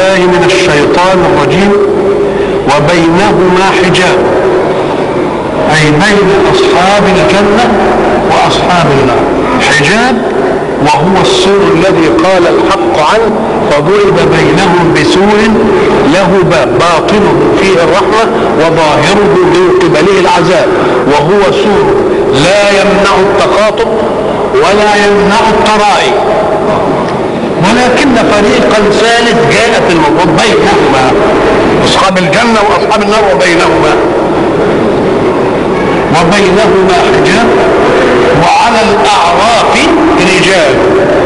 بالله من الشيطان الرجيم وبينهما حجاب أي بين أصحاب الجنة وأصحاب النار حجاب وهو السور الذي قال الحق عنه فضرب بينهم بسور له باب باطنه فيه الرحمة وظاهره من قبله العذاب وهو سور لا يمنع التخاطب ولا يمنع الترائي ولكن فريقا ثالث جاء في الموضوع بينهما اصحاب الجنه واصحاب النار وبينهما وبينهما حجاب وعلى الاعراف رجال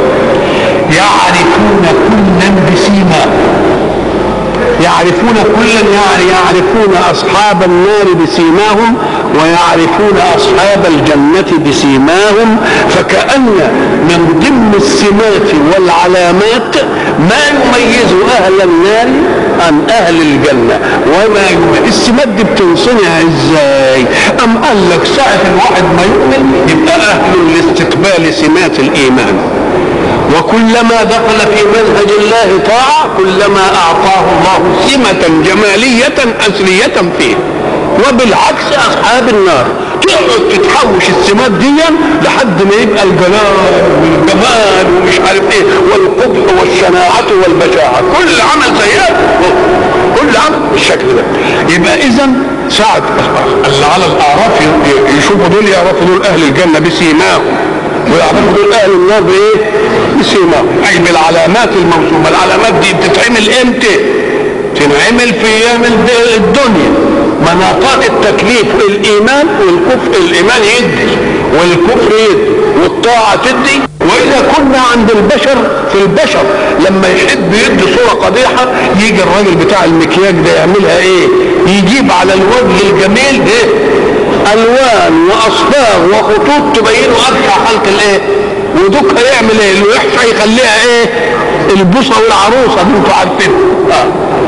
يعرفون كلا بسيماهم يعرفون كلا يعني يعرفون اصحاب النار بسيماهم ويعرفون اصحاب الجنه بسيماهم فكان من ضمن السمات والعلامات ما يميز اهل النار عن اهل الجنه وما يميز السمات دي بتنصنع ازاي ام قال لك ساعه الواحد ما يؤمن يبقى اهل لاستقبال سمات الايمان وكلما دخل في منهج الله طاعة كلما أعطاه الله سمة جمالية أثرية فيه وبالعكس أصحاب النار تقعد تتحوش السمات دي لحد ما يبقى الجلال والجمال ومش عارف ايه والقبح والشناعة والبشاعة كل عمل سيئات كل عمل بالشكل ده يبقى اذا ساعة اللي على الاعراف يشوفوا دول يعرفوا دول اهل الجنة بسيماهم ويعرفوا دول اهل النار بايه؟ بسيماهم اي بالعلامات الموسومه العلامات دي بتتعمل امتى؟ تنعمل في ايام الدنيا مناطات التكليف الايمان والكفر الايمان يدي والكفر يدي والطاعه تدي واذا كنا عند البشر في البشر لما يحب يدي صوره قبيحه يجي الراجل بتاع المكياج ده يعملها ايه؟ يجيب على الوجه الجميل ايه؟ الوان واصباغ وخطوط تبين ابشع خلق الايه؟ ودوك هيعمل ايه؟ الوحشه يخليها ايه؟ البوصه والعروسه دي انتوا عارفين آه.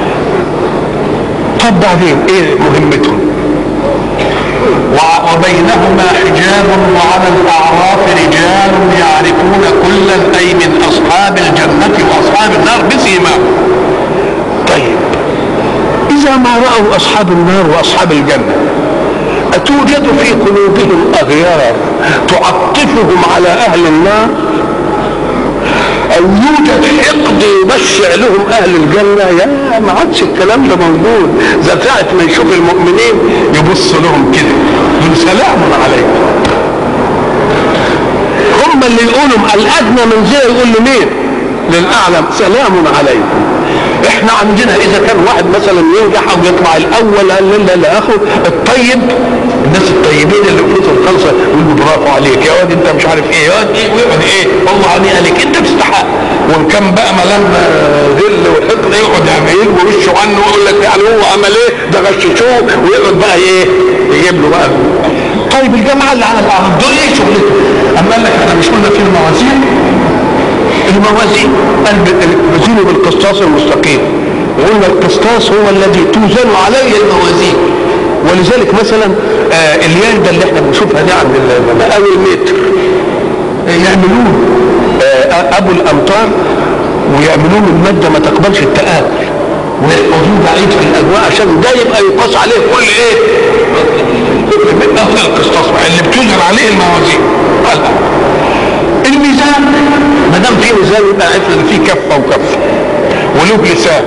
طب بعدين ايه مهمتهم؟ وبينهما حجاب وعلى الاعراف رجال يعرفون كلا اي من اصحاب الجنه واصحاب النار بسيماهم. طيب اذا ما راوا اصحاب النار واصحاب الجنه أتوجد في قلوبهم أغيار تعطفهم على أهل النار أو يوجد حقد يبشع لهم أهل الجنة يا ما عادش الكلام ده موجود زي ساعة ما يشوف المؤمنين يبص لهم كده يقول سلام عليكم هم اللي يقولوا الأدنى منزلة يقول لمين؟ للأعلى سلام عليكم احنا عندنا اذا كان واحد مثلا ينجح او يطلع الاول قال لا لا اخو الطيب الناس الطيبين اللي فلوسهم خالصه يقولوا برافو عليك يا واد انت مش عارف ايه يا واد ايه ويقعد ايه والله عليك عليك انت تستحق وان كان بقى ملام ذل وحقد يقعد يعمل وشه عنه ويقول لك يعني هو عمل ايه ده غششوه ويقعد بقى ايه يجيب له بقى طيب الجماعه اللي على الاعراض دول ايه شغلتهم؟ اما قال لك احنا مش قلنا في الموازين الموازين الوزين بالقسطاس المستقيم وقلنا القسطاس هو الذي توزن عليه الموازين ولذلك مثلا آه الياردة اللي احنا بنشوفها دي عند مقاوي المتر آه يعملون آه ابو الامطار ويعملون الماده ما تقبلش التآكل ويحفظوه بعيد في الاجواء عشان ده يبقى يقاس عليه كل ايه؟ كل القسطاس اللي بتوزن عليه الموازين الميزان ما دام في ميزان يبقى عرفنا ان في كفه وكفه وله لسان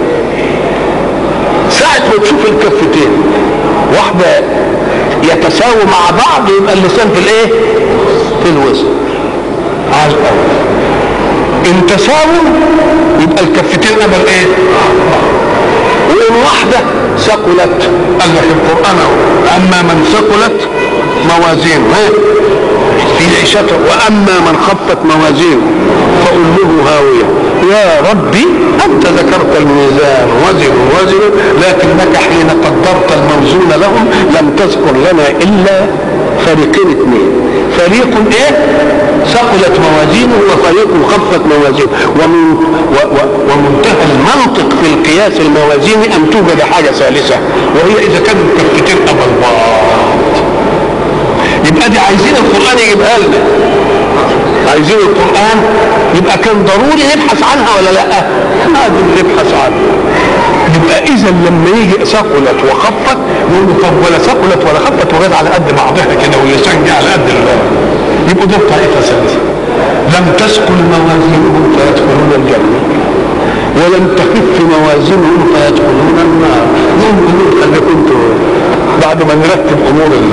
ساعة ما تشوف الكفتين واحدة يتساووا مع بعض يبقى اللسان في الايه؟ في الوزن على الأول إن تساووا يبقى الكفتين قبل ايه؟ وإن واحدة ثقلت قال لك القرآن أما من ثقلت موازينه في عيشته واما من خفت موازينه فامه هاويه يا ربي انت ذكرت الميزان وزنوا وزنوا لكنك حين قدرت الموزون لهم لم تذكر لنا الا فريقين اثنين فريق ايه ثقلت موازينه وفريق خفت موازينه ومن و و ومنتهى المنطق في القياس الموازيني ان توجد حاجه ثالثه وهي اذا كانوا الكفتين قبل بعض يبقى دي عايزين القرآن يجيبها لنا عايزين القرآن يبقى كان ضروري نبحث عنها ولا لا؟ هذه ونبحث عنه يبقى اذا لما يجي ثقلت وخفت يقول له طب ولا ثقلت ولا خفت وجت على قد بعضها كده واللسان جه على قد يبقوا دول طائفه ثالثه لم تثقل موازينهم فيدخلون الجنه ولم تخف موازينهم فيدخلون النار نقول خليكم انتوا بعد ما نرتب امور ال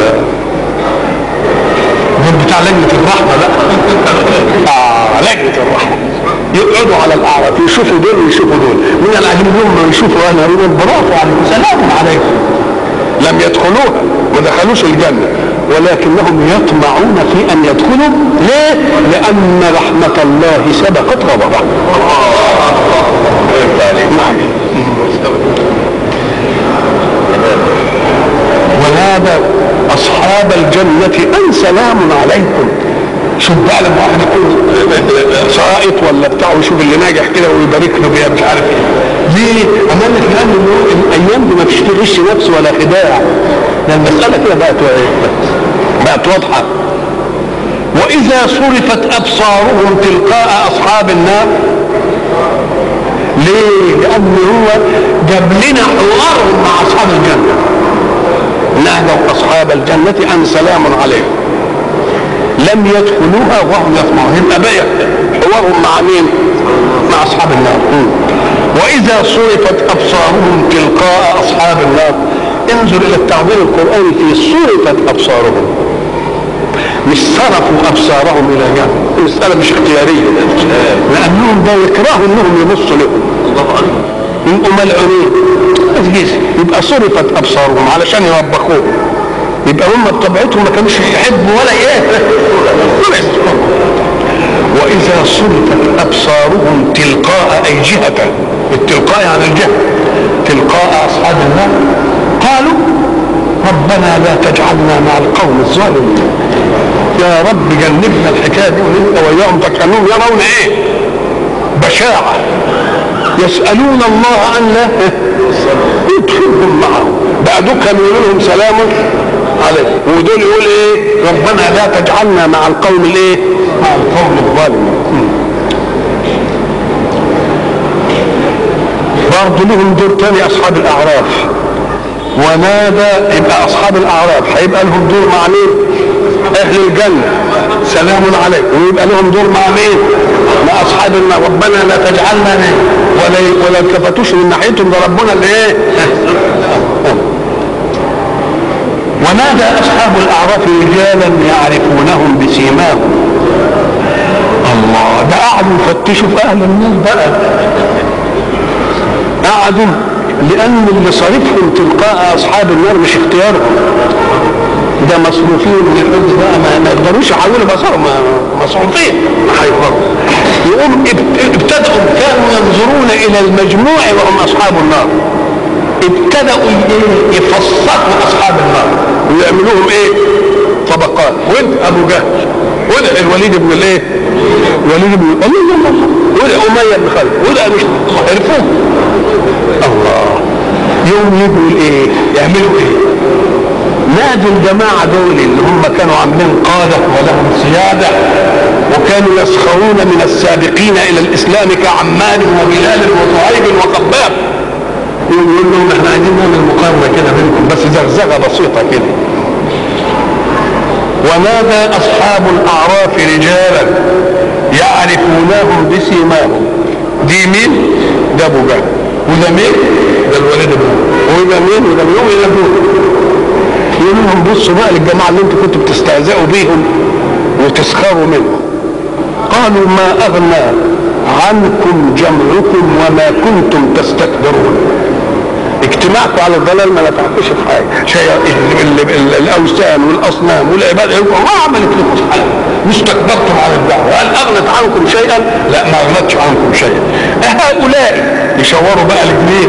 دول بتاع لجنه الرحمه لا اه لجنه الرحمه يقعدوا على الاعراف يشوفوا دول ويشوفوا دول من العجيب لهم يشوفوا اهل يقولون برافو عليكم سلام عليكم لم يدخلوها ما دخلوش الجنه ولكنهم يطمعون في ان يدخلوا ليه؟ لان رحمه الله سبقت غضبه نعم ونادى اصحاب الجنه ان سلام عليكم شوف بقى لما واحد يكون سائط ولا بتاع ويشوف اللي ناجح كده ويبارك له بيها مش عارف ايه ليه؟ امانة لان الايام دي ما فيش فيه غش نفس ولا خداع ده المساله كده بقت بقت واضحه واذا صرفت ابصارهم تلقاء اصحاب النار ليه؟ لان هو جاب لنا حوارهم مع اصحاب الجنه نادوا اصحاب الجنه ان سلام عليكم لم يدخلوها وهم يطمعون يبقى بقى حوارهم مع مين؟ مع اصحاب النار واذا صرفت ابصارهم تلقاء اصحاب النار انظر الى التعبير القراني في صرفت ابصارهم مش صرفوا ابصارهم الى جهه المساله مش اختياريه لانهم ده يكرهوا انهم يبصوا لهم يبقوا ملعونين يبقى صرفت ابصارهم علشان يوبخوهم يبقى هم بطبيعتهم ما كانوش يحبوا ولا ايه واذا صرفت ابصارهم تلقاء اي جهه التلقاء يعني الجهه تلقاء اصحاب النار قالوا ربنا لا تجعلنا مع القوم الظالمين يا رب جنبنا الحكايه دي ونبقى وياهم كانهم يرون ايه بشاعه يسالون الله ان لا يدخلهم معهم بقى دول كانوا يقولوا لهم سلام عليكم ودول يقول ايه ربنا لا تجعلنا مع القوم الايه مع القوم الظالمين برضه لهم دور تاني اصحاب الاعراف ونادى يبقى اصحاب الاعراف هيبقى لهم دور مع مين اهل الجنه سلام عليكم ويبقى لهم دور مع مين مع اصحاب النار ربنا لا تجعلنا ولا ولا التفتوش من ناحيتهم ده ربنا اللي ايه ونادى اصحاب الاعراف رجالا يعرفونهم بسيماهم الله ده قعدوا يفتشوا في اهل النار بقى قعدوا لان اللي صرفهم تلقاء اصحاب النار مش اختيارهم ده مصروفين من الحب بقى ما, ما يقدروش يحولوا بصرهم مصروفين ما هيقدروا يقوم ابتدأوا كانوا ينظرون الى المجموع وهم اصحاب النار ابتدأوا يفصلوا اصحاب النار ويعملوهم ايه طبقات ود ابو جهل ود الوليد بن الايه الوليد بن الله الله ود اميه بن خالد ود مش عرفوه الله يوم يجوا ايه يعملوا ايه نادوا الجماعة دول اللي هم كانوا عاملين قادة ولهم سيادة وكانوا يسخرون من السابقين إلى الإسلام كعمار وبلال وصهيب وخباب يقول لهم احنا عايزين نعمل مقارنة كده بينكم بس زغزغة بسيطة كده ونادى أصحاب الأعراف رجالا يعرفونهم بسيماهم دي مين؟ ده أبو جهل وده مين؟ ده الوليد بن وده مين؟ وده مين؟ وده مين؟ يقول لهم بصوا بقى للجماعه اللي انتوا كنتوا بتستهزئوا بيهم وتسخروا منهم قالوا ما اغنى عنكم جمعكم وما كنتم تستكبرون اجتماعكم على الضلال ما نفعكوش في حاجه شيء الاوثان والاصنام والعباده ما عملت لكم حاجه واستكبرتم على الدعوه هل اغنت عنكم شيئا؟ لا ما اغنتش عنكم شيئا هؤلاء يشوروا بقى الاثنين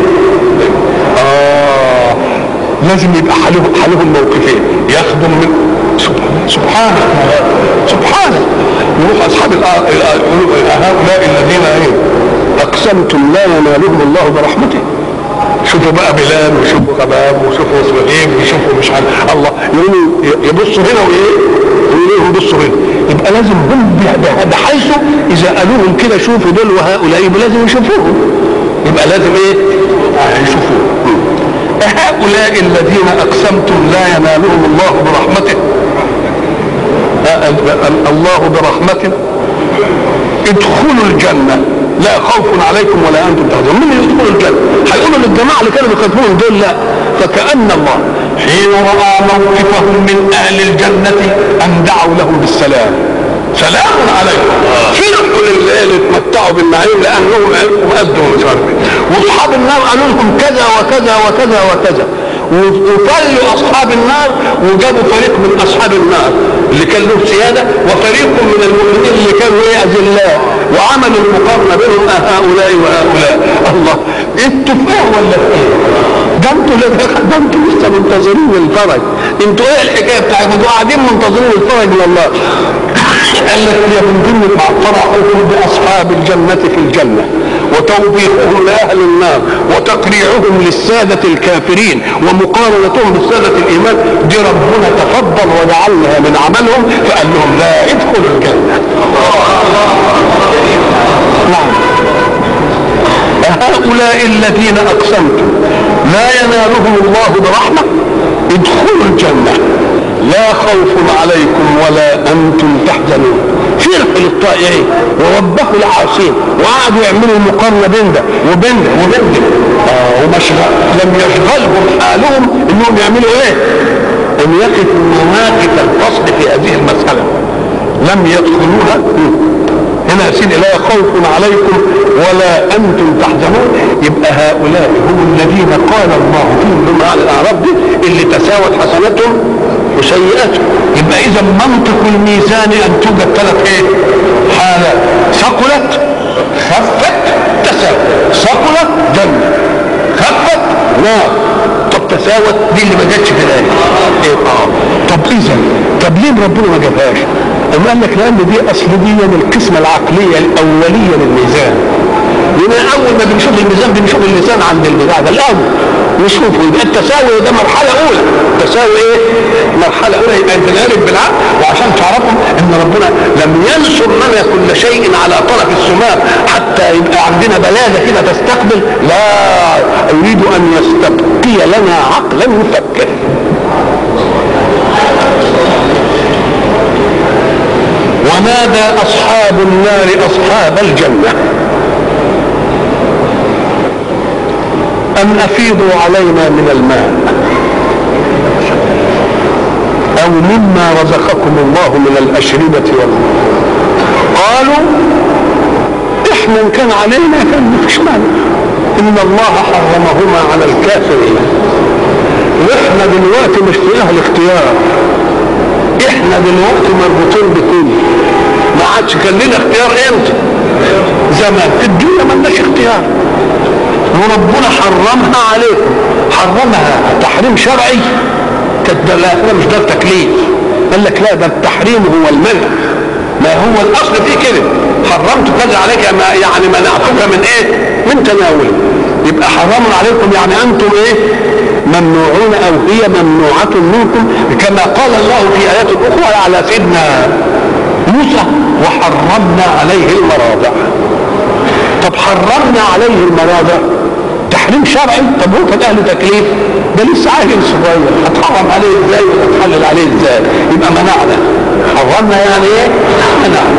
اه لازم يبقى حالهم حالهم موقفين يخدم من سبحانه سبحانه يروح اصحاب هؤلاء الذين ايه اقسمتم لا ينالهم الله برحمته شوفوا بقى بلال وشوفوا خباب وشوفوا صهيب وشوفوا مش عارف الله يقولوا يبصوا هنا وايه ويقولوا لهم بصوا هنا يبقى لازم هم بحيث اذا قالوا لهم كده شوفوا دول وهؤلاء يبقى لازم يشوفوهم يبقى يبقى لازم ايه يشوفوه هؤلاء الذين اقسمتم لا ينالهم الله برحمته الله برحمته ادخلوا الجنة لا خوف عليكم ولا انتم تحزنون من يدخلوا الجنة هيقولوا للجماعة اللي كانوا بيخاطبون دول لا فكأن الله حين رأى موقفهم من أهل الجنة أن دعوا لهم بالسلام سلام عليكم فرحوا اللي اتمتعوا بالنعيم لانهم قدوا مش عارف واصحاب النار قالوا لهم كذا وكذا وكذا وكذا وفلوا اصحاب النار وجابوا فريق من اصحاب النار اللي كان له سياده وفريق من المؤمنين اللي كانوا ايه اذلاء وعملوا المقارنه بينهم هؤلاء وهؤلاء الله انتوا في ايه ولا في ايه؟ ده انتوا ده انتوا لسه منتظرين الفرج انتوا ايه الحكايه بتاعتكم انتوا قاعدين منتظرين الفرج من الله قال لك هي من ضمن فرحهم باصحاب الجنه في الجنه وتوبيخهم لاهل النار وتقريعهم للساده الكافرين ومقارنتهم بالساده الايمان دي ربنا تفضل وجعلها من عملهم فقال لهم لا ادخلوا الجنه نعم هؤلاء الذين اقسمتم لا ينالهم الله برحمه ادخلوا الجنه لا خوف عليكم ولا انتم تحزنون فرح للطائعين ووبخوا العاصين وقعدوا يعملوا مقارنه بين ده وبين ده وبين ده آه ومشغل لم يشغلهم حالهم انهم يعملوا ايه؟ ان يقفوا مواقف الفصل في هذه المساله لم يدخلوها هنا يا سيدي لا خوف عليكم ولا انتم تحزنون يبقى هؤلاء هم الذين قال الله فيهم هم على الاعراب دي اللي تساوت حسناتهم وسيئاتهم يبقى اذا منطق الميزان ان توجد ثلاث ايه؟ حالات ثقلت خفت تساوت ثقلت جنه خفت نار طب تساوت دي اللي ما جاتش في الايه ايه اه طب اذا طب ليه ربنا ما جابهاش؟ أم قال لك لأن دي أصل دي القسمة العقلية الأولية للميزان لأن أول ما بنشوف الميزان بنشوف الميزان عند البتاع ده الأول نشوفه يبقى التساوي ده مرحلة أولى التساوي إيه؟ مرحلة أولى يبقى بنعرف بالعقل وعشان تعرفوا إن ربنا لم ينصر لنا كل شيء على طرف السماء حتى يبقى عندنا بلادة كده تستقبل لا يريد أن يستبقي لنا عقلا يفكر ونادى أصحاب النار أصحاب الجنة أن أفيضوا علينا من الماء أو مما رزقكم الله من الأشربة والماء قالوا إحنا إن كان علينا كان مفيش مانع إن الله حرمهما على الكافرين وإحنا دلوقتي مش في أهل اختيار احنا دلوقتي مربوطين بكل ما عادش كان لنا اختيار امتى زمان في الدنيا ما لناش اختيار وربنا حرمها عليكم حرمها تحريم شرعي كانت لا مش ده التكليف قال لك لا ده التحريم هو المنع ما هو الاصل فيه كده حرمت كذا عليك ما يعني منعتك من ايه من تناول يبقى حرام عليكم يعني انتم ايه ممنوعون او هي ممنوعة منكم كما قال الله في ايات اخرى على سيدنا موسى وحرمنا عليه المراضع طب حرمنا عليه المراضع تحريم شرعي طب هو كان اهل تكليف ده لسه عيل صغير هتحرم عليه ازاي وتتحلل عليه ازاي يبقى منعنا حرمنا يعني ايه منعنا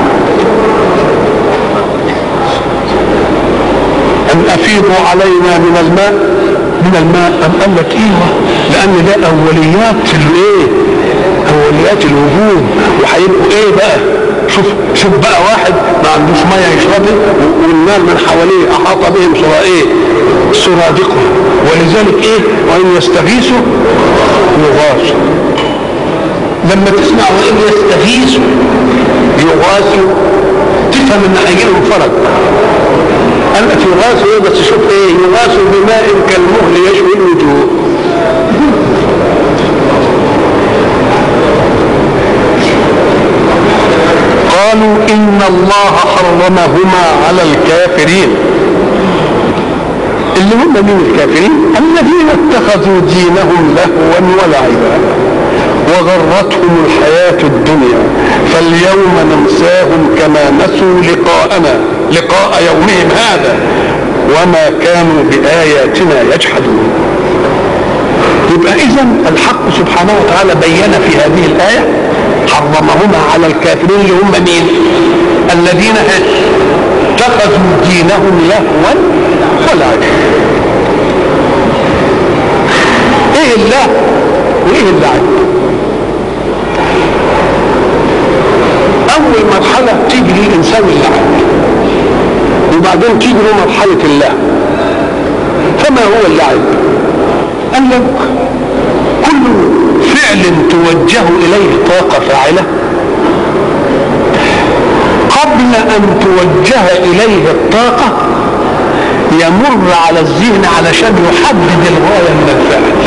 ان افيضوا علينا من الماء من الماء أم قال لك ايوه لان ده اوليات الايه اوليات الوجود وهيبقوا ايه بقى شوف شوف بقى واحد ما عندوش ميه يشربها والنار من حواليه احاط بهم سرا ايه سرادقهم ولذلك ايه وان يستغيثوا يغاثوا لما تسمع وان يستغيثوا يغاثوا تفهم ان هيجي لهم فرج قال لك يغاثوا ايه بس شوف ايه يغاثوا بماء كالمهل يشوي الوجوه قالوا ان الله حرمهما على الكافرين اللي هم من الكافرين الذين اتخذوا دينهم لهوا ولعبا وغرتهم الحياة الدنيا فاليوم ننساهم كما نسوا لقاءنا لقاء يومهم هذا وما كانوا بآياتنا يجحدون يبقى إذا الحق سبحانه وتعالى بين في هذه الآية حرمهما على الكافرين اللي هم مين؟ الذين اتخذوا دينهم لهوا ولعبا ايه الله وايه اللعب اول مرحله تيجي للانسان اللعب وبعدين تيجي له مرحله الله فما هو اللعب قال لك كل فعل توجه اليه طاقه فاعله قبل ان توجه اليه الطاقه يمر على الذهن علشان يحدد الغايه من الفعل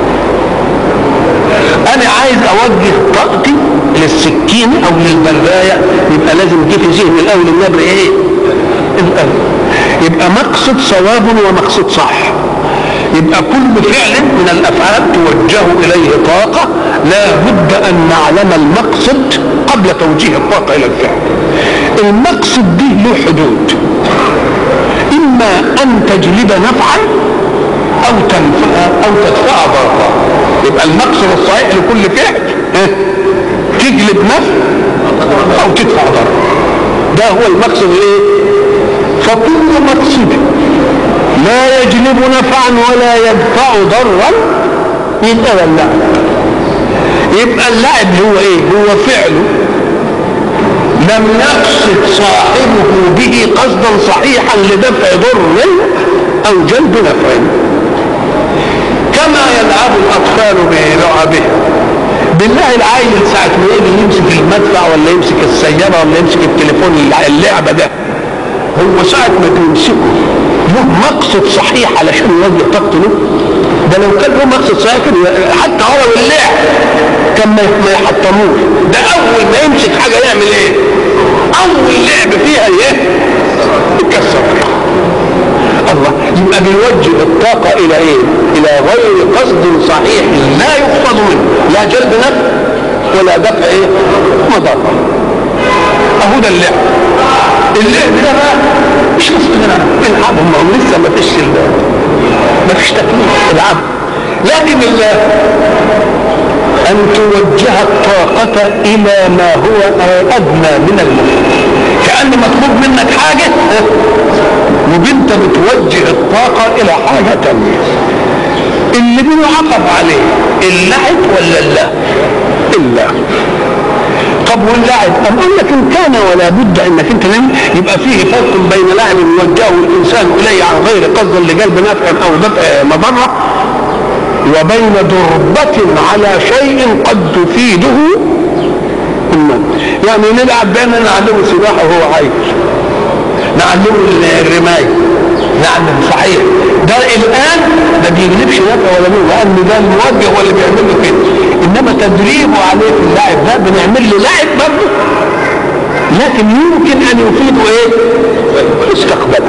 انا عايز اوجه طاقتي للسكين او للبرايه يبقى لازم يجي في ذهني الاول النبر ايه الأول يبقى مقصد صواب ومقصد صح يبقى كل فعل من الافعال توجه اليه طاقه لا بد ان نعلم المقصد قبل توجيه الطاقه الى الفعل المقصد دي له حدود اما ان تجلب نفعا او تنفع او تدفع ضررا يبقى المقصد الصحيح لكل فعل تجلب نفع او تدفع ضرر ده هو المقصد ايه فكل مقصد لا يجلب نفعا ولا يدفع ضرا يبقى اللعب يبقى اللعب هو ايه هو فعله لم يقصد صاحبه به قصدا صحيحا لدفع ضر او جلب نفع كما يلعب الاطفال بلعبهم بالله العيل ساعة ما يجي يمسك المدفع ولا يمسك السيارة ولا يمسك التليفون اللعبة ده هو ساعة ما تمسكه له مقصد صحيح علشان يوجه طاقته له ده لو كان له مقصد صحيح كان حتى هو اللعب كان ما يحطموش ده اول ما يمسك حاجة يعمل ايه اول لعب فيها ايه يكسر الله يبقى بيوجه الطاقة إلى إيه؟ إلى غير قصد صحيح لا يقصد منه لا جلب نفع ولا دفع إيه؟ مضرة أهو ده اللعب اللعب ده بقى مش مسؤولين العبهم هم لسه ما فيش ما فيش تكليف العب لكن الله أن توجه الطاقة إلى ما هو أدنى من المطلوب كأن مطلوب منك حاجة وبنت بتوجه الطاقة إلى حاجة تانية اللي بيعاقب عليه اللعب ولا الله؟ الله طب واللعب أم قال لك إن كان ولا بد إنك أنت يبقى فيه فرق بين لعب يوجهه الإنسان إليه عن غير قصد لجلب نفع أو دفع مضرة وبين ضربة على شيء قد تفيده يعني نلعب بيننا نعلمه سباحة وهو عايش نعلمه الرماية نعلم صحيح ده الآن ما بيجلبش نفع ولا نور لأن ده الموجه هو اللي بيعمل له كده إنما تدريبه عليه في اللعب ده بنعمل له لعب برضه لكن يمكن أن يفيده إيه؟ مستقبلا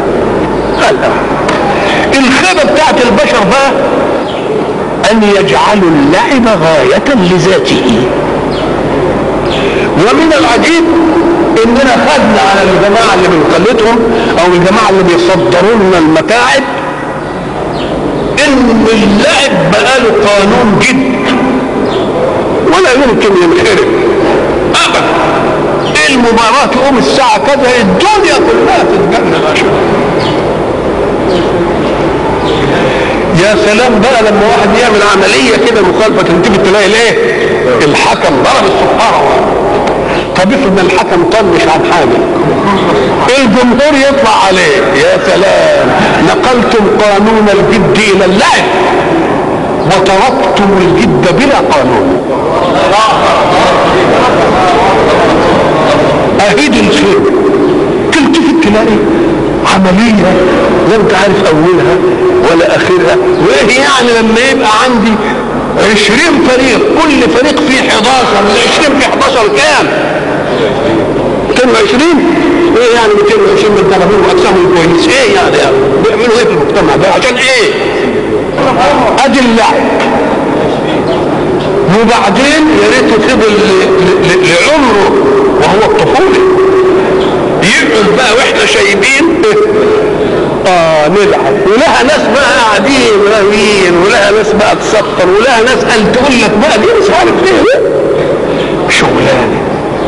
الخيبة بتاعت البشر بقى أن يجعلوا اللعب غاية لذاته ومن العجيب اننا خدنا على الجماعه اللي بنقلدهم او الجماعه اللي بيصدروا لنا المتاعب ان اللعب بقى له قانون جد ولا يمكن ينخرب ابدا المباراة تقوم الساعة كذا الدنيا كلها تتجنن عشان يا سلام بقى لما واحد يعمل عملية كده مخالفة تنتبه تلاقي الايه؟ الحكم ضرب الصفارة طب افرض الحكم طنش عن حاجه الجمهور يطلع عليه يا سلام نقلتم قانون الجد الى اللعب وتركتم الجد بلا قانون اهيد الخير تلتفت تلاقي عملية لا انت عارف اولها ولا اخرها وايه يعني لما يبقى عندي عشرين فريق كل فريق فيه 11 العشرين في 11 كام 220 ايه يعني 220 متدربين واجسامهم كويس ايه يعني بيعملوا ايه في المجتمع ده عشان ايه ادي اللعب وبعدين يا ريت فضل لعمره وهو الطفوله يقعد بقى واحنا شايبين اه نلعب ولها ناس بقى قاعدين راويين ولها ناس بقى تسطر ولها ناس قال تقول لك بقى دي مش عارف ايه شغلانه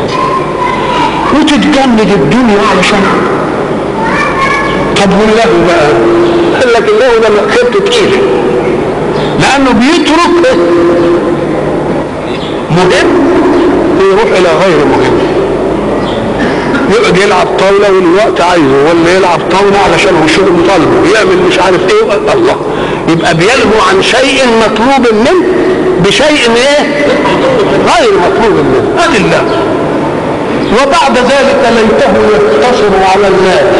وتتجند الدنيا علشان طب واللهو بقى قال لك اللهو ده خيبته تقيله لانه بيترك مهم ويروح الى غير مهم يقعد يلعب طاوله والوقت عايزه ولا يلعب طاوله علشان هو شغل طالبه يعمل مش عارف ايه الله يبقى بيلهو عن شيء مطلوب منه بشيء ايه غير مطلوب منه هذه الله وبعد ذلك ليته يقتصر على الذات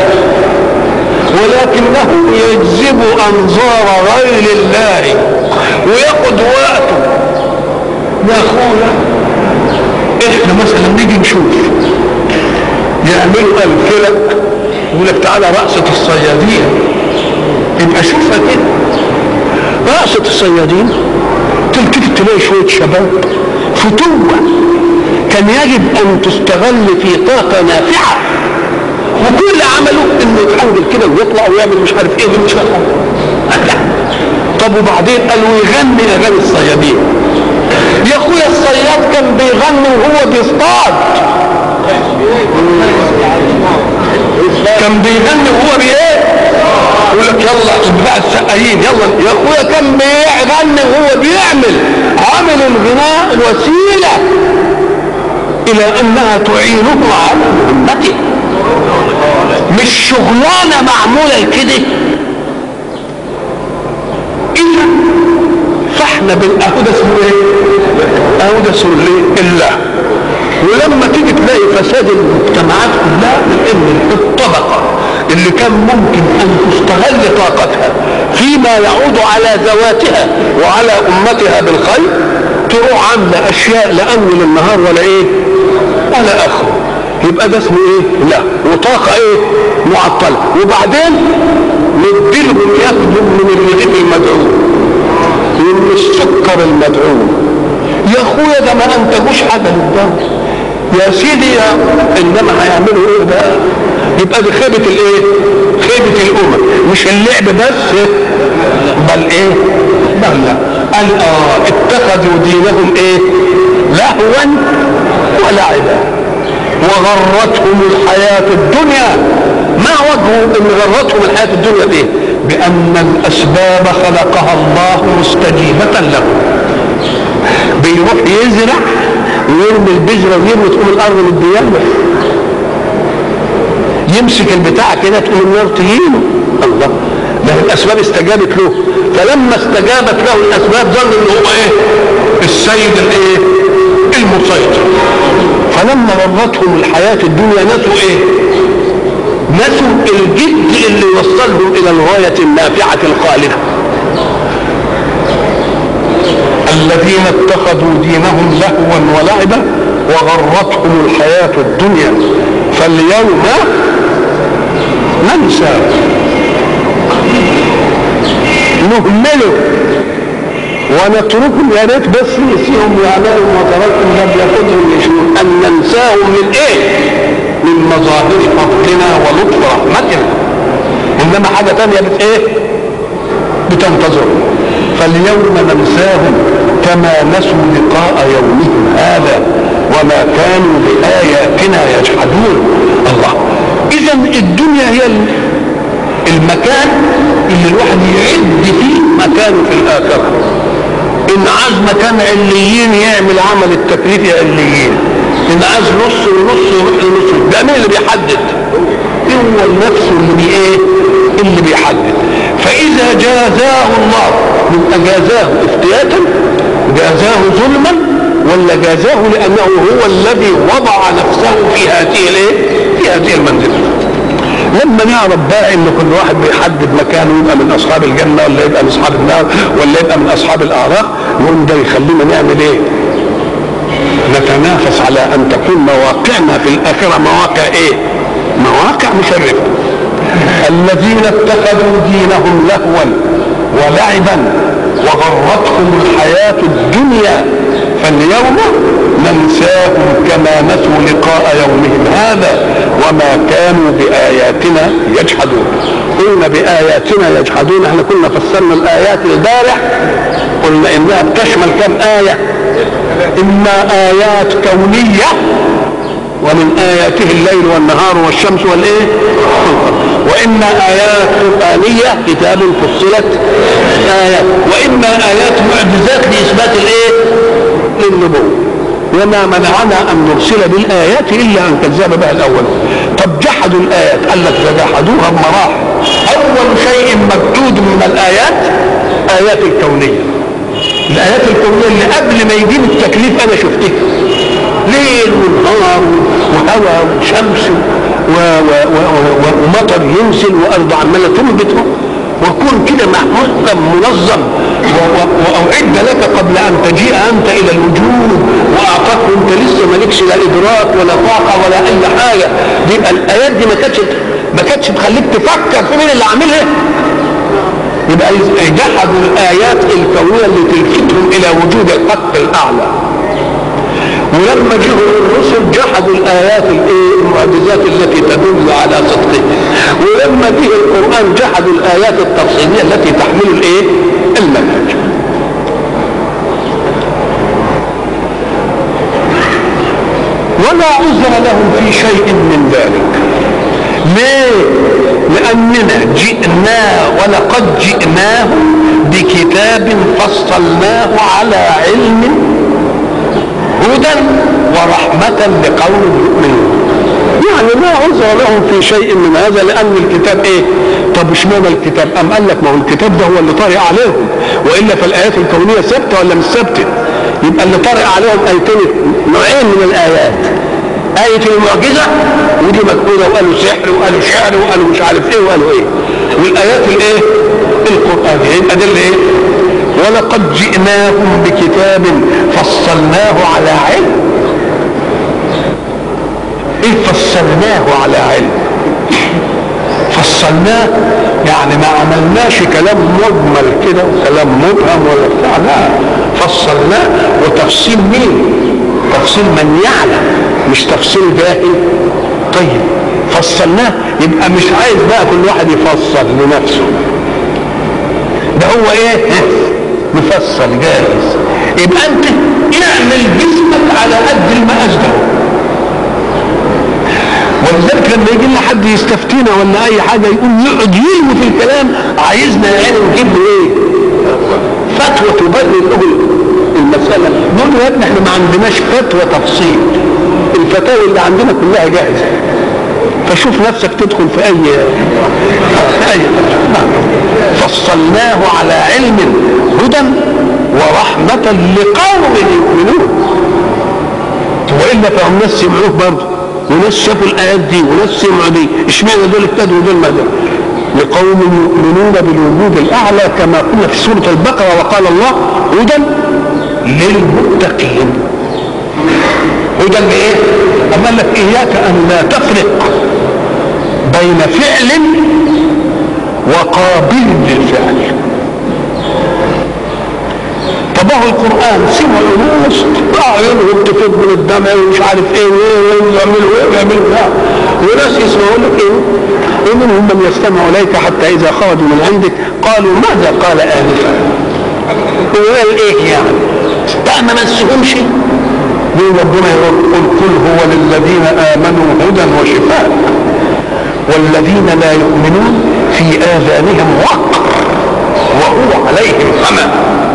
ولكنه يجذب انظار غير الله وياخد وقته يا اخويا احنا مثلا نيجي نشوف يعملوا الفرق يقول لك تعالى رقصة الصيادين يبقى شوفها كده رقصة الصيادين تلتفت تلاقي شوية شباب فتوة كان يجب أن تستغل في طاقة نافعة وكل عمله انه يتحنجل كده ويطلع ويعمل مش عارف ايه مش عارف لا طب وبعدين قالوا يغني اغاني الصيادين يا اخويا الصياد كان بيغني وهو بيصطاد كان بيغني وهو بايه يقول لك يلا بقى السقايين يلا يا اخويا كان بيغني وهو بيعمل عمل الغناء وسيله الى انها تعينه على مهمته مش شغلانه معموله كده اذا فاحنا بالاهو ده اسمه ايه؟ اهو ده اسمه ايه؟ الله ولما تيجي تلاقي فساد المجتمعات كلها من ان الطبقه اللي كان ممكن ان تستغل طاقتها فيما يعود على ذواتها وعلى امتها بالخير تروح عامله اشياء لا اول النهار ولا ايه؟ ولا اخره يبقى ده اسمه ايه؟ لا وطاقه ايه؟ معطله وبعدين نديلهم ياخدوا من الرغيف المدعوم ومن السكر المدعوم يا اخويا ده ما انتجوش حاجه للدوله يا سيدي يا انما هيعملوا ايه بقى يبقى دي خيبه الايه خيبه الامم مش اللعب بس بل ايه بل لا قال اه اتخذوا دينهم ايه لهوا ولعبا وغرتهم الحياة الدنيا ما وجه ان غرتهم الحياة الدنيا بايه بان الاسباب خلقها الله مستجيبة له بيروح يزرع ويرمي البذرة ويرمي تقوم الارض للديانة يمسك البتاع كده تقوم النار تهينه الله ده الاسباب استجابت له فلما استجابت له الاسباب ظن ان هو ايه السيد الايه المسيطر فلما غرتهم الحياة الدنيا نسوا ايه نسوا الجد اللي يوصلهم الى الغاية النافعة الخالدة الذين اتخذوا دينهم لهوا ولعبا وغرتهم الحياة الدنيا فاليوم ننسى نهمله ونتركهم يا ريت بس نسيهم يعملوا ما تركهم لم يكن يشعرون ان ننساهم من ايه؟ من مظاهر فضلنا ولطف رحمتنا انما حاجه ثانيه بت ايه؟ بتنتظر فاليوم ننساهم كما نسوا لقاء يومهم هذا وما كانوا بآياتنا يجحدون الله إذا الدنيا هي المكان اللي الواحد يعد فيه مكانه في الآخرة إن عاز مكان عليين يعمل عمل التكليف عليين إن عاز نص ونص يروح لنص ده مين اللي بيحدد؟ هو النفس اللي بي إيه؟ اللي بيحدد فإذا جازاه الله من أجازاه افتياتا جازاه ظلما ولا جازاه لأنه هو الذي وضع نفسه في هذه الايه؟ في هذه المنزلة لما نعرف بقى ان كل واحد بيحدد مكانه يبقى من اصحاب الجنه ولا يبقى من اصحاب النار ولا يبقى من اصحاب الاعراف نقول ده يخلينا نعمل ايه؟ نتنافس على ان تكون مواقعنا في الاخره مواقع ايه؟ مواقع مشرفه الذين اتخذوا دينهم لهوا ولعبا وغرتهم الحياة الدنيا فاليوم ننساهم كما نسوا لقاء يومهم هذا وما كانوا بآياتنا يجحدون قلنا بآياتنا يجحدون احنا كنا فسرنا الآيات البارح قلنا إنها بتشمل كم آية إما آيات كونية ومن آياته الليل والنهار والشمس والإيه وإما آيات قرآنية كتاب فصلت آيات وإما آيات معجزات لإثبات الإيه للنبوة وما منعنا أن نرسل بالآيات إلا أن كذب بها الأول طب جحدوا الآيات قال لك فجحدوها بمراحل أول شيء مكتوب من الآيات آيات الكونية الآيات الكونية اللي قبل ما يجيب التكليف أنا شفتها ليل ونهار وهواء وشمس و و و و ومطر ينزل وارض عماله تنبت وكون كده محكم منظم واعد لك قبل ان تجيء انت الى الوجود واعطاك وانت لسه مالكش لا ادراك ولا طاقه ولا اي حاجه دي الايات دي ما كانتش ما كانتش تخليك تفكر في مين اللي عاملها يبقى جحدوا الايات الكونيه اللي تلفتهم الى وجود الحق الاعلى ولما جه الرسل جحدوا الايات الايه المعجزات التي تدل على صدقه ولما جه القران جحدوا الايات التفصيليه التي تحمل الايه المنهج ولا عذر لهم في شيء من ذلك ليه لاننا جئنا ولقد جئناهم بكتاب فصلناه على علم هدى ورحمة لقوم يؤمنون يعني ما عذر لهم في شيء من هذا لأن الكتاب إيه؟ طب اشمعنى الكتاب؟ أم قال لك ما هو الكتاب ده هو اللي طارئ عليهم وإلا فالآيات الكونية ثابتة ولا مش ثابتة؟ يبقى اللي طارئ عليهم آيتين نوعين من الآيات آية المعجزة ودي مكتوبة وقالوا سحر وقالوا شعر وقالوا مش عارف إيه وقالوا إيه والآيات الإيه؟ القرآنية يبقى ده اللي إيه؟ ولقد جئناهم بكتاب فصلناه على علم ايه فصلناه على علم فصلناه يعني ما عملناش كلام مجمل كده وكلام مبهم ولا بتاع لا فصلناه وتفصيل مين تفصيل من يعلم مش تفصيل جاهل طيب فصلناه يبقى مش عايز بقى كل واحد يفصل لنفسه ده هو ايه مفصل جاهز يبقى انت اعمل جسمك على قد المقاس ده ولذلك لما يجي لنا حد يستفتينا ولا اي حاجه يقول يقعد يلوي في الكلام عايزنا يعني نجيب له ايه؟ فتوى تبرر له المساله نقول له يا ابني احنا ما عندناش فتوى تفصيل الفتاوى اللي عندنا كلها جاهزه فشوف نفسك تدخل في اي في اي فصلناه على علم هدى ورحمة لقوم يؤمنون والا فهم ناس سمعوه برضه وناس شافوا الايات دي وناس سمعوا دي اشمعنى دول ابتدوا ودول ما لقوم يؤمنون بالوجود الاعلى كما قلنا في سوره البقره وقال الله هدى للمتقين هدى لايه؟ أما قال لك اياك ان لا تفرق بين فعل وقابل للفعل طب هو القران سمعوا ناس اعينهم تفيض من الدمع ومش عارف ايه ويعملوا ايه ويعملوا لا وناس يسمعوا لك ايه ومنهم من يستمع اليك حتى اذا خرجوا من عندك قالوا ماذا قال انفا وقال ايه يعني بقى ما مسهمش يقول ربنا يقول قل كل هو للذين امنوا هدى وشفاء والذين لا يؤمنون في اذانهم وقر وهو عليهم عمى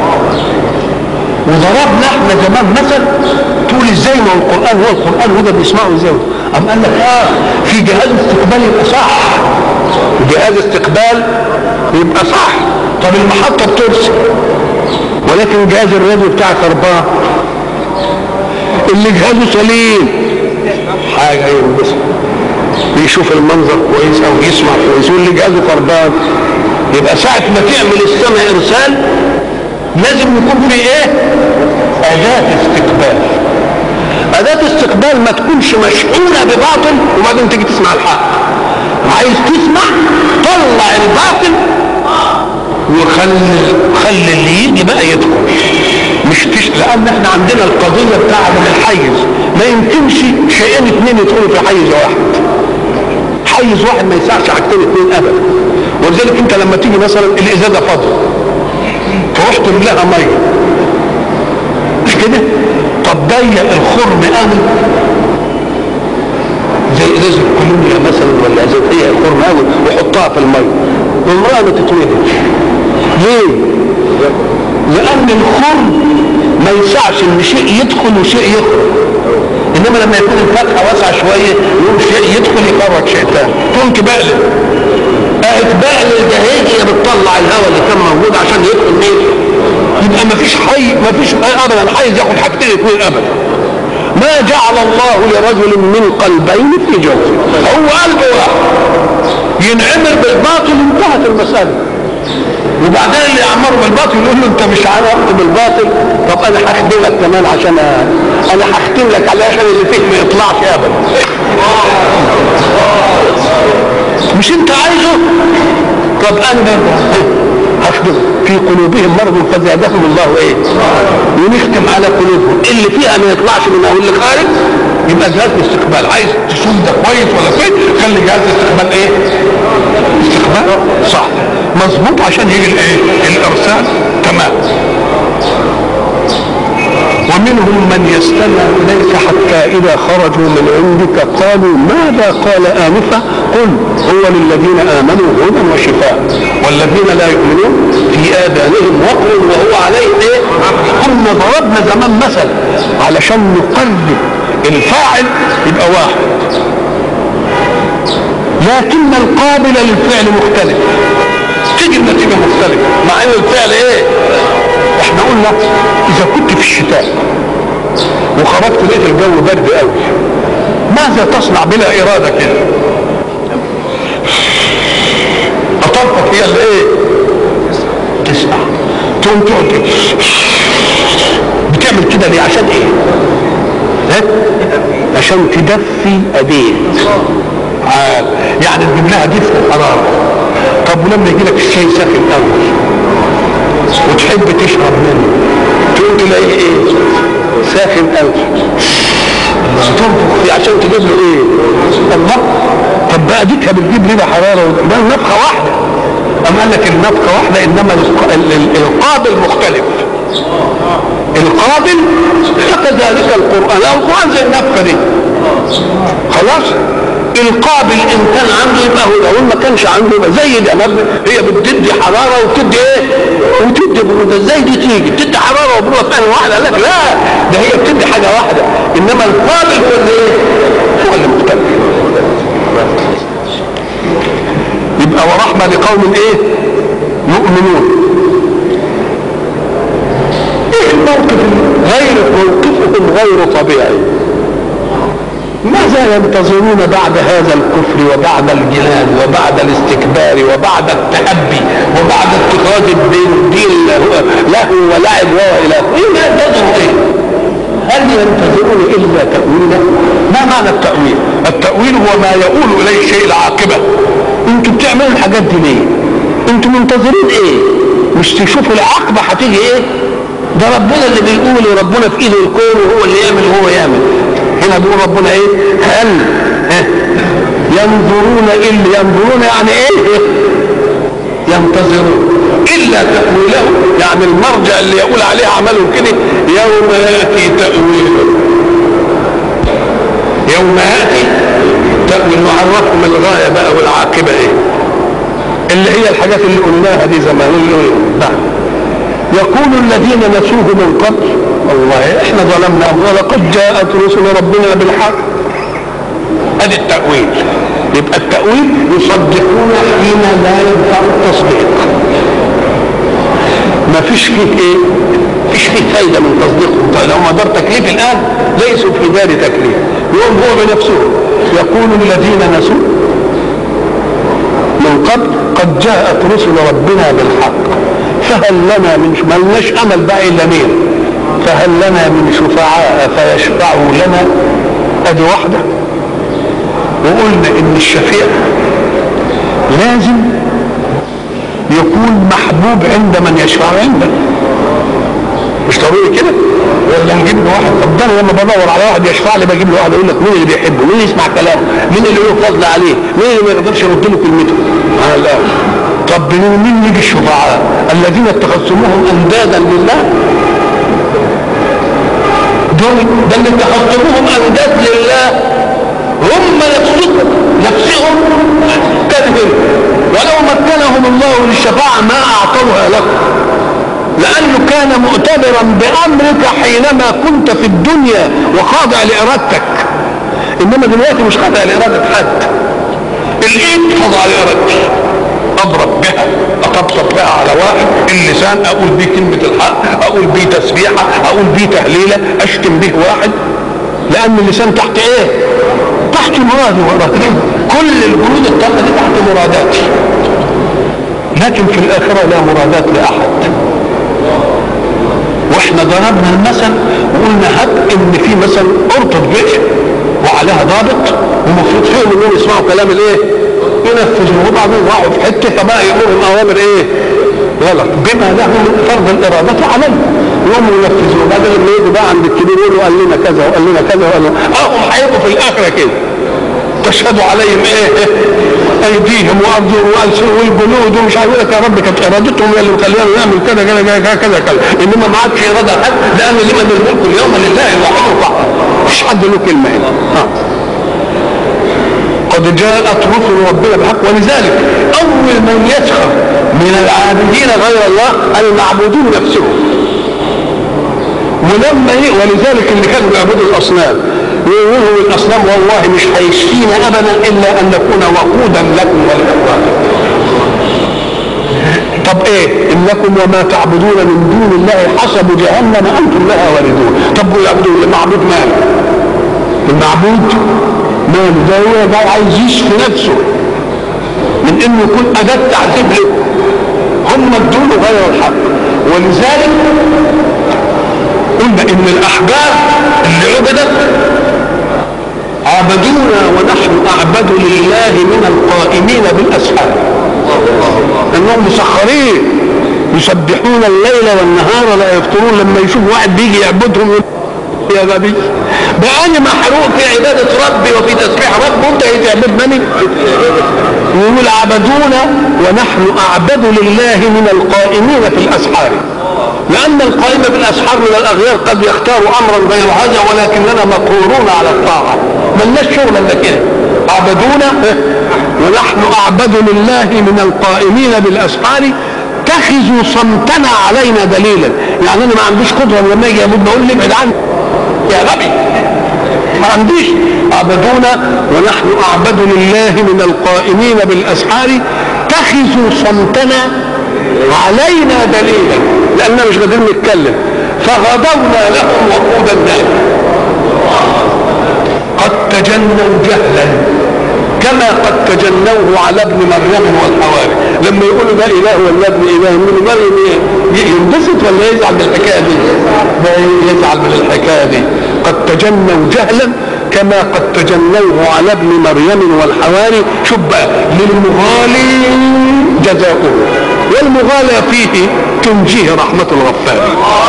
وضربنا احنا زمان مثل تقول ازاي ما هو القران هو القران هدى بيسمعوا ازاي ام قال لك اه في جهاز استقبال يبقى صح جهاز استقبال يبقى صح طب المحطه بترسل ولكن جهاز الراديو بتاعك خربان اللي جهازه سليم حاجه يلبس بيشوف المنظر كويس او يسمع كويس واللي جهازه خربان يبقى ساعه ما تعمل السمع ارسال لازم يكون في ايه اداه استقبال اداه استقبال ما تكونش مشحونه بباطل وبعدين تيجي تسمع الحق عايز تسمع طلع الباطل وخلي خلي اللي يجي بقى يدخل مش تش... لان احنا عندنا القضيه بتاعت الحيز ما يمكنش شيئين اثنين يدخلوا في حيز واحد حيز واحد ما يسعش حاجتين اثنين ابدا ولذلك انت لما تيجي مثلا الازازه فاضيه تروح تملاها ميه مش كده طب ضيق الخرم قوي زي ازازه كولومبيا مثلا ولا ازازه هي الخرم قوي وحطها في الميه والميه ما تتولدش ليه؟ لان الخرم ما يسعش ان شيء يدخل وشيء يخرج انما لما يكون الفتحه واسعه شويه يقوم شيء يدخل يخرج شيء ثاني تقوم تبقلب بقلب ده هي هي بتطلع الهواء اللي كان موجود عشان يدخل مين يبقى ما فيش حي ما فيش ابدا حيز ياخد حاجتين اثنين ابدا ما جعل الله لرجل من قلبين في جوفه هو قلبه واحد ينعمر بالباطل انتهت المساله وبعدين اللي يعمره بالباطل يقول له انت مش عمرت بالباطل طب انا هخدمك كمان عشان أ- انا هختم لك عليه عشان اللي فيه ما يطلعش ابدا مش انت عايزه طب انا هخدمه في قلوبهم مرض فزادهم الله ايه ونختم على قلوبهم اللي فيها ما يطلعش منها واللي خارج يبقى جهاز الاستقبال عايز تشوف ده كويس ولا فين خلي جهاز الاستقبال ايه استقبال صح مظبوط عشان يجي الايه الارسال تمام ومنهم من يستمع اليك حتى اذا خرجوا من عندك قالوا ماذا قال انفا قل هو للذين امنوا هدى وشفاء والذين لا يؤمنون في اذانهم وقر وهو عليه ايه كنا ضربنا زمان مثل علشان نقرب الفاعل يبقى واحد لكن القابل للفعل مختلف تيجي النتيجة مختلفة مع ان الفعل ايه احنا قلنا اذا كنت في الشتاء وخرجت لقيت الجو برد قوي ماذا تصنع بلا ارادة كده اطرفك هي اللي ايه تسمع تقوم تقعد كده. بتعمل كده ليه عشان ايه ها؟ عشان تدفي ايديك عال. يعني تجيب لها دفء الحراره طب ولما يجي لك الشاي ساخن قوي وتحب تشرب منه تقوم تلاقيه ايه ساخن قوي تنفخ فيه عشان تجيب له ايه الله طب بقى ديكها بتجيب ليه حراره ده نفخه واحده أم قال لك النفخه واحده انما الق- ال- ال- القابل مختلف القابل فكذلك القران لا القران زي النفخه دي خلاص القابل ان كان عنده يبقى هدى وان ما كانش عنده يبقى زي ده ما ب- هي بتدي حراره وبتدي ايه وتدي بروده ازاي دي تيجي بتدي حراره وبروده ثانيه واحده قال لك لا ده هي بتدي حاجه واحده انما القابل هو اللي ايه هو اللي مختلف يبقى ورحمه لقوم ايه يؤمنون ايه الموقف غير موقفهم غير طبيعي ماذا ينتظرون بعد هذا الكفر وبعد الجنان وبعد الاستكبار وبعد التأبي وبعد اتخاذ الدين الدين له ولعب والى ايه ينتظروا ايه؟ هل ينتظرون الا تأويله؟ ما معنى التأويل؟ التأويل هو ما يؤول اليه الشيء العاقبة انتوا بتعملوا الحاجات دي ليه؟ انتوا منتظرين ايه؟ مش تشوفوا العاقبة هتيجي ايه؟ ده ربنا اللي بيقول وربنا في ايده الكون وهو اللي يعمل وهو يعمل هنا بيقول ربنا ايه هل ها؟ ينظرون الا ينظرون يعني ايه ينتظرون الا تاويله يعني المرجع اللي يقول عليه عمله كده يوم ياتي تاويله يوم ياتي تاويل نعرفهم الغايه بقى والعاقبه ايه اللي هي الحاجات اللي قلناها دي زمان اللي بعد يقول الذين نسوه من قبل والله احنا ظلمنا ولقد جاءت رسل ربنا بالحق ادي التأويل يبقى التأويل يصدقون حين لا ينفع التصديق ما فيش فيه ايه فيش فيه فايدة من تصديقهم طيب لو ما دار تكليف الآن ليسوا في دار تكليف يقوم هو بنفسه يقول الذين نسوا من قبل قد جاءت رسل ربنا بالحق فهل لنا من ما لناش امل بقى الا مين فهل لنا من شفعاء فيشفعوا لنا ادي واحده وقلنا ان الشفيع لازم يكون محبوب عند من يشفع عنده مش ضروري كده ولا نجيب له واحد طب ده انا لما بدور على واحد يشفع لي بجيب له واحد اقول لك مين اللي بيحبه مين اللي يسمع كلامه مين اللي له فضل عليه مين اللي ما يقدرش يرد له كلمته آه لا طب مين يجي الشفعاء الذين اتخذتموهم اندادا لله دول ده اللي اتخذتموهم انداد لله هم نفسهم نفسهم كذب ولو مكنهم الله للشفاعة ما أعطوها لكم لأنه كان مؤتبرا بأمرك حينما كنت في الدنيا وخاضع لإرادتك إنما دلوقتي مش خاضع لإرادة حد الإيد خاضعة لإرادتي أضرب بها أطبطب بها على واحد اللسان أقول بيه كلمة الحق أقول بيه تسبيحة أقول بيه تهليلة أشتم به واحد لأن اللسان تحت إيه؟ تحت مرادي وإرادتي كل الجنود الطاقة دي تحت مراداتي لكن في الآخرة لا مرادات لأحد واحنا ضربنا المثل وقلنا هب ان في مثل اربط بئر وعليها ضابط ومفروض فيهم انهم يسمعوا كلام الايه؟ ينفذوه وبعدين راحوا في حته فبقى يامرهم اوامر ايه؟ غلط بما له من فرض الاراده عليه يقوموا ينفذوه بعدين لما يجوا بقى عند الكبير يقولوا قال لنا كذا وقال لنا كذا وقال لنا اه هم هيبقوا في الاخره كده تشهد عليهم ايه ايديهم وارجلهم والسنهم والجنود ومش عارف لك يا رب كانت ارادتهم هي اللي مخلينا نعمل كذا كذا كذا كذا كذا انما ما عادش اراده حد لان لمن الملك اليوم لله الواحد القهار مفيش حد له كلمه هنا آه. قد جاءت رسل ربنا بالحق ولذلك اول من يسخر من العابدين غير الله المعبودون نفسهم ولما ي... ولذلك اللي كانوا بيعبدوا الاصنام يقولوا الاصنام والله مش هيشفينا ابدا الا ان نكون وقودا لكم ولاخوانكم طب ايه انكم وما تعبدون من دون الله حسب جهنم انتم لها واردون طب ويعبدوا المعبود مال المعبود مال ده هو ده عايز يشفي نفسه من انه يكون اداه تعذيب له هم ادوا غير الحق ولذلك قلنا ان الاحجار اللي عبدت عبدونا ونحن اعبد لله من القائمين بالاسحار انهم مسخرين يسبحون الليل والنهار لا يفترون لما يشوف واحد بيجي يعبدهم يا غبي بقى انا محروق في عبادة ربي وفي تسبيح رب وانت تعبدني يقول عبدونا ونحن اعبد لله من القائمين في الاسحار لأن القائم بالأسحار من الأغيار قد يختار أمرا غير هذا ولكننا مقهورون على الطاعة ملناش شغل إلا كده عبدونا ونحن أعبد لله من القائمين بالأسحار اتخذوا صمتنا علينا دليلا يعني أنا ما عنديش قدرة لما يجي يموت بقول لي ابعد عني يا غبي ما عنديش عبدونا ونحن أعبد لله من القائمين بالأسحار اتخذوا صمتنا علينا دليلا لاننا مش قادرين نتكلم فغدونا لهم وقود النار قد تجنوا جهلا كما قد تجنوه على ابن مريم والحواري لما يقولوا ده اله ولا ابن اله من مريم ينبسط ولا يزعل من الحكايه دي؟ ده يزعل من الحكايه دي قد تجنوا جهلا كما قد تجنوه على ابن مريم والحواري شوف بقى للمغالي جزاؤه والمغالى فيه تنجيه رحمة الغفار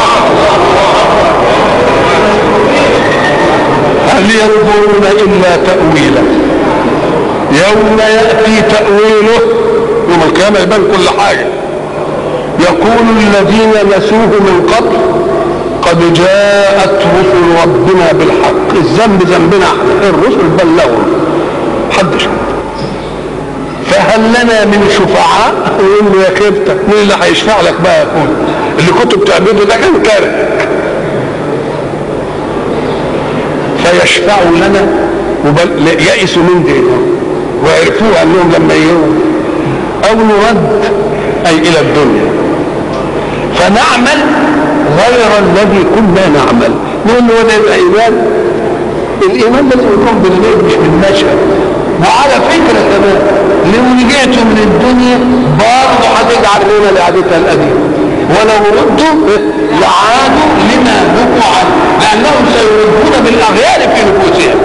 هل ينظرون إلا تأويله يوم يأتي تأويله يوم القيامة يبان كل حاجة يقول الذين نسوه من قبل قد جاءت رسل ربنا بالحق الذنب ذنبنا الرسل بلغوا حدش فهل لنا من شفعاء يقول له يا خيبتك مين اللي هيشفع لك بقى يقول اللي كنت بتعبده ده كان كاره فيشفعوا لنا وبل يئسوا من دينهم وعرفوا انهم لما يجوا او نرد اي الى الدنيا فنعمل غير الذي كنا نعمل نقول له ده يبقى ايمان الايمان لازم يكون بالغيب مش بالنشأ وعلى فكره كمان لو رجعتوا من الدنيا برضه هتجعل لنا لعادتها القديمه ولو ردوا لعادوا لما نهوا عنه لانهم سيردون بالاغيار في نفوسهم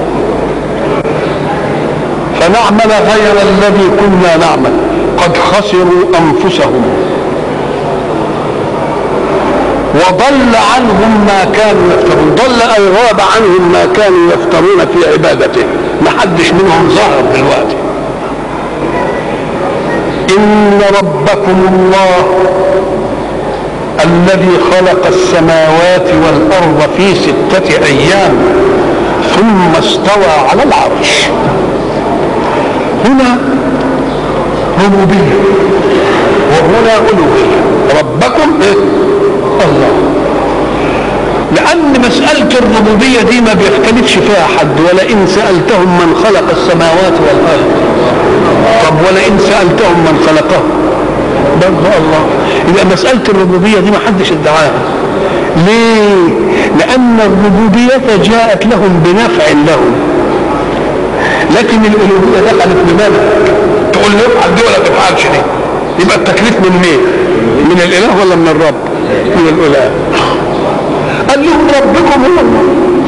فنعمل غير الذي كنا نعمل قد خسروا انفسهم وضل عنهم ما كانوا يفترون ضل أي غاب عنهم ما كانوا يفترون في عبادته ما حدش منهم ظهر دلوقتي إن ربكم الله الذي خلق السماوات والأرض في ستة أيام ثم استوى على العرش هنا ربوبية وهنا ألوهية ربكم إيه؟ الله لأن مسألة الربوبية دي ما بيختلفش فيها حد ولئن سألتهم من خلق السماوات والأرض طب ولئن سألتهم من خلقه برضه الله يبقى مسألة الربوبية دي ما حدش ادعاها ليه؟ لأن الربوبية جاءت لهم بنفع لهم لكن الألوهية دخلت بمنع تقول له افعل دي ولا تفعلش دي يبقى التكليف من مين؟ من الإله ولا من الرب؟ من الإله قال لهم ربكم هو الله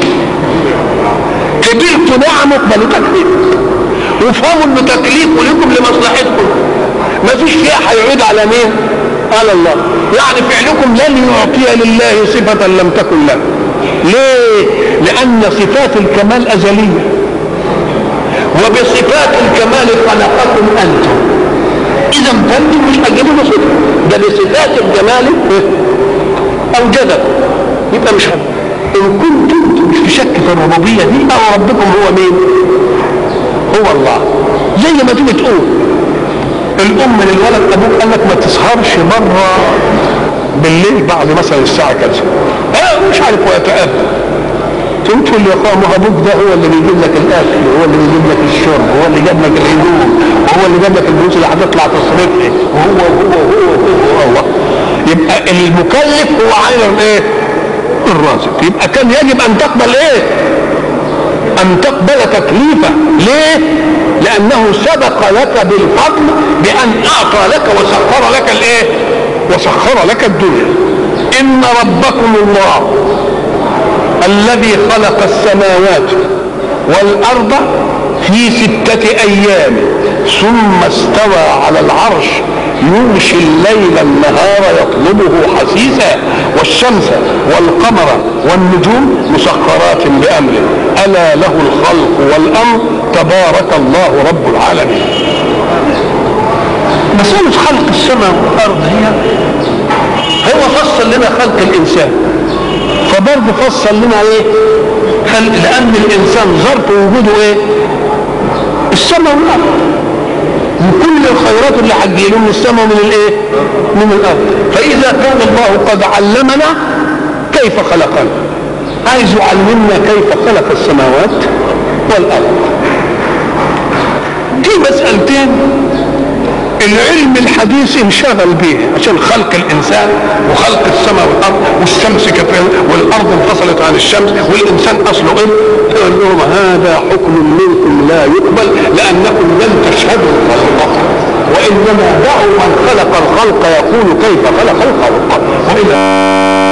كبرت نعمه بل تكليف وافهموا انه تكليف لكم لمصلحتكم ما فيش فيها هيعود على مين؟ على الله يعني فعلكم لن يعطي لله صفة لم تكن له ليه؟ لأن صفات الكمال أزلية وبصفات الكمال خلقكم أنتم إذا فأنتم مش هتجيبوا له صفة ده بصفات الجمال أوجدكم يبقى مش إن كنتم مش في شك في الربوبية دي أو ربكم هو مين؟ هو الله زي ما تيجي تقول الام للولد ابوك قال لك ما تسهرش بره بالليل بعد مثلا الساعه كذا اه مش عارف ويتأبى تقوم تقول يا اخويا ما ابوك ده هو اللي بيجيب لك الاكل هو اللي بيجيب لك الشرب هو اللي جاب لك الهدوم وهو اللي جاب لك الفلوس اللي هتطلع تصرفها وهو وهو وهو وهو الله يبقى المكلف هو عين ايه؟ الرازق يبقى كان يجب ان تقبل ايه؟ ان تقبل تكليفه ليه؟ لانه سبق لك بالفضل بان اعطى لك وسخر لك الايه وسخر لك الدنيا ان ربكم الله الذي خلق السماوات والارض في ستة ايام ثم استوى على العرش يغشي الليل النهار يطلبه حسيسا والشمس والقمر والنجوم مسخرات بامره الا له الخلق والامر تبارك الله رب العالمين مسألة خلق السماء والأرض هي هو فصل لنا خلق الإنسان فبرضه فصل لنا إيه؟ خلق لأن الإنسان ظرف وجوده إيه؟ السماء والأرض وكل الخيرات اللي هتجيله من السماء ومن الايه؟ من الارض فاذا كان الله قد علمنا كيف خلقنا عايز يعلمنا كيف خلق السماوات والارض دي مسألتين العلم الحديث انشغل به عشان خلق الانسان وخلق السماء والارض والشمس كفر والارض انفصلت عن الشمس والانسان اصله ايه؟ يقول لهم هذا حكم منكم لا يقبل لانكم لم تشهدوا الخلق وانما دعوا من خلق الخلق يقول كيف خلق الخلق والى